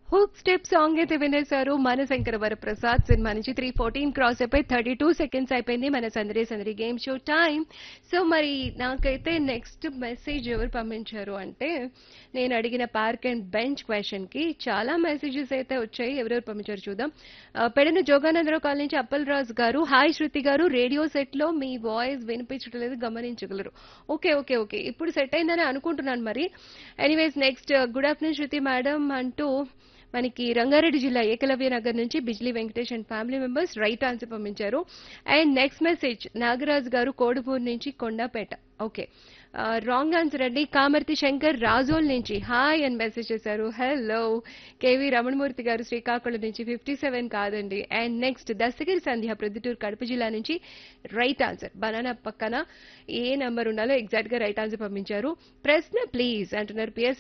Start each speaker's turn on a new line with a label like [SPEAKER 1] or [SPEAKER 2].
[SPEAKER 1] hook step song అయితే వినేశారు మన శంకర వరప్రసాద్ సినిమా నుంచి త్రీ ఫోర్టీన్ క్రాస్ అయిపోయి థర్టీ టూ సెకండ్స్ అయిపోయింది మన సందడి సందడి గేమ్ షో టైం సో మరి నాకైతే నెక్స్ట్ మెసేజ్ ఎవరు పంపించారు అంటే నేను అడిగిన పార్క్ అండ్ బెంచ్ క్వశ్చన్ కి చాలా మెసేజెస్ అయితే వచ్చాయి ఎవరెవరు పంపించారు చూద్దాం ఆ, పెడన జోగానందరావు కాలనీ నుంచి అప్పల్ రాజు గారు హాయ్ శృతి గారు రేడియో సెట్ లో మీ వాయిస్ వినిపించడం లేదు గమనించగలరు ఓకే ఓకే ఓకే ఇప్పుడు సెట్ అయిందని అనుకుంటున్నాను మరి anyways next good afternoon Shruti madam అంటూ మనకి రంగారెడ్డి జిల్లా ఏకలవ్య నగర్ నుంచి Bijli Venkatesh and family members right answer పంపించారు అండ్ నెక్స్ట్ మెసేజ్ నాగరాజ్ గారు కోడుమూరు నుంచి కొండాపేట ఓకే రాంగ్ ఆన్సర్ అండి కామర్తి శంకర్ రాజోల్ నుంచి హాయ్ అని మెసేజ్ చేశారు హలో కేవి రమణమూర్తి గారు శ్రీకాకుళం నుంచి ఫిఫ్టీ సెవెన్ కాదండి అండ్ నెక్స్ట్ దస్తగిరి సంధ్య ప్రొద్దుటూరు కడప జిల్లా నుంచి రైట్ ఆన్సర్ బనానా పక్కన ఏ నంబర్ ఉండాలో ఎగ్జాక్ట్ గా రైట్ ఆన్సర్ పంపించారు ప్రశ్న ప్లీజ్ అంటున్నారు పిఎస్